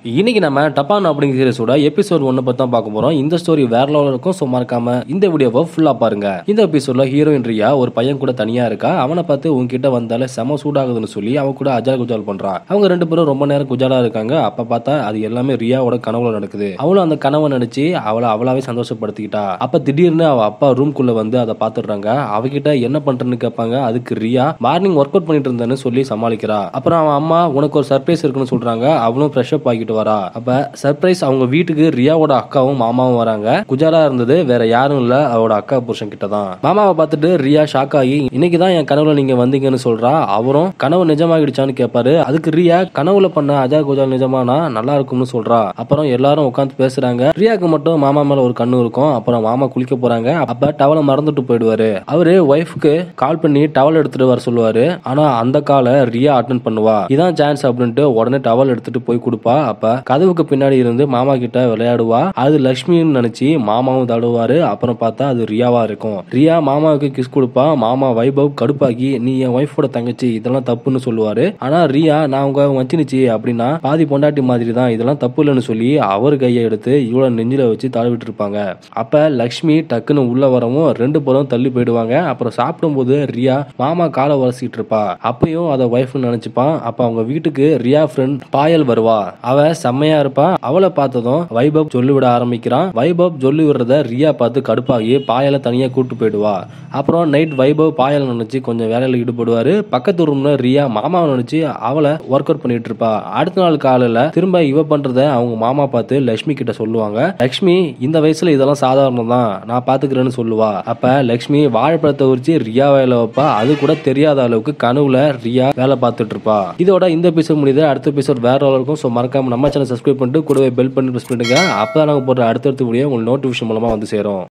இன்னைக்கு நம்ம டப்பான் அப்படிங்கிற சீரிஸோட எபிசோட் ஒன்னு பத்தி தான் பார்க்க போறோம் இந்த ஸ்டோரி வேற லெவலில் இருக்கும் ஸோ மறக்காம இந்த வீடியோவை ஃபுல்லா பாருங்க இந்த எபிசோட்ல ஹீரோயின் ரியா ஒரு பையன் கூட தனியா இருக்கா அவனை பார்த்து உன்கிட்ட வந்தாலே செம சூடாகுதுன்னு சொல்லி அவன் கூட அஜால் குஜால் பண்றான் அவங்க ரெண்டு பேரும் ரொம்ப நேரம் குஜாலா இருக்காங்க அப்ப பார்த்தா அது எல்லாமே ரியாவோட கனவுல நடக்குது அவளும் அந்த கனவை நினைச்சு அவளை அவளாவே சந்தோஷப்படுத்திக்கிட்டா அப்ப திடீர்னு அவ அப்பா ரூம்குள்ள வந்து அதை பாத்துடுறாங்க அவகிட்ட என்ன பண்றேன்னு கேட்பாங்க அதுக்கு ரியா மார்னிங் ஒர்க் அவுட் பண்ணிட்டு இருந்தேன்னு சொல்லி சமாளிக்கிறா அப்புறம் அவன் அம்மா உனக்கு ஒரு சர்ப்ரைஸ் இருக்குன்னு சொல்றாங்க அவளும் ஃப்ரெஷ் அப் ஆகிட்டு வரா அப்ப சர்ப்ரைஸ் அவங்க வீட்டுக்கு ரியாவோட அக்காவும் மாமாவும் வராங்க குஜாலா இருந்தது வேற யாரும் இல்ல அவளோட அக்கா புருஷன் கிட்ட தான் மாமாவை பார்த்துட்டு ரியா ஷாக் ஆகி இன்னைக்கு தான் என் கனவுல நீங்க வந்தீங்கன்னு சொல்றா அவரும் கனவு நிஜமாகிடுச்சான்னு கேட்பாரு அதுக்கு ரியா கனவுல பண்ண அஜா குஜால் நிஜமானா நல்லா இருக்கும்னு சொல்றா அப்புறம் எல்லாரும் உட்காந்து பேசுறாங்க ரியாக்கு மட்டும் மாமா மேல ஒரு கண்ணு இருக்கும் அப்புறம் மாமா குளிக்க போறாங்க அப்ப டவலை மறந்துட்டு போயிடுவாரு அவரு ஒய்ஃப்க்கு கால் பண்ணி டவல் எடுத்துட்டு வர சொல்லுவாரு ஆனா அந்த காலை ரியா அட்டன் பண்ணுவா இதான் சான்ஸ் அப்படின்ட்டு உடனே டவல் எடுத்துட்டு போய் கொடுப்பா அப்ப கதவுக்கு பின்னாடி இருந்து மாமா கிட்ட விளையாடுவா அது லக்ஷ்மின்னு நினைச்சு மாமாவும் தடுவாரு அப்புறம் பார்த்தா அது ரியாவா இருக்கும் ரியா மாமாவுக்கு கிஸ் கொடுப்பா மாமா வைபவ் கடுப்பாக்கி நீ என் ஒய்ஃபோட தங்கச்சி இதெல்லாம் தப்புன்னு சொல்லுவாரு ஆனா ரியா நான் உங்க வச்சினுச்சு அப்படின்னா பாதி பொண்டாட்டி மாதிரி தான் இதெல்லாம் தப்பு இல்லைன்னு சொல்லி அவர் கையை எடுத்து இவ்வளோ நெஞ்சில வச்சு தடவிட்டு இருப்பாங்க அப்ப லக்ஷ்மி டக்குன்னு உள்ள வரவும் ரெண்டு பேரும் தள்ளி போயிடுவாங்க அப்புறம் சாப்பிடும்போது ரியா மாமா காலை உரசிட்டு இருப்பா அப்பயும் அதை ஒய்ஃப்னு நினைச்சுப்பான் அப்ப அவங்க வீட்டுக்கு ரியா ஃப்ரெண்ட் பாயல் வருவா அவ செம்மையா இருப்பா அவளை பார்த்ததும் வைபவ் சொல்லி விட ஆரம்பிக்கிறான் வைபவ் சொல்லி விடுறத ரியா பார்த்து கடுப்பாகி பாயலை தனியா கூட்டு போயிடுவா அப்புறம் நைட் வைபவ் பாயல் நினைச்சு கொஞ்சம் வேலையில ஈடுபடுவாரு பக்கத்து ரூம்ல ரியா மாமாவை நினைச்சு அவளை ஒர்க் அவுட் பண்ணிட்டு இருப்பா அடுத்த நாள் காலையில திரும்ப இவ பண்றத அவங்க மாமா பார்த்து லக்ஷ்மி கிட்ட சொல்லுவாங்க லக்ஷ்மி இந்த வயசுல இதெல்லாம் சாதாரணம் தான் நான் பாத்துக்கிறேன்னு சொல்லுவா அப்ப லக்ஷ்மி வாழைப்பழத்தை உரிச்சு ரியா வேலை வைப்பா அது கூட தெரியாத அளவுக்கு கனவுல ரியா வேலை பார்த்துட்டு இருப்பா இதோட இந்த எபிசோட் முடியுது அடுத்த எபிசோட் வேற level இருக்கும் ஸோ மறக்காம நம்ம சேனல் சப்ஸ்கிரைப் பண்ணிட்டு கூடவே பெல் பண்ணி ப்ரெஸ் பண்ணுங்க அப்பதான் நாங்க போடுற அடுத்தடுத்த வீடியோ உங்களுக்கு நோட்டிஃபிகேஷன் மூலமா வந்து சேரும்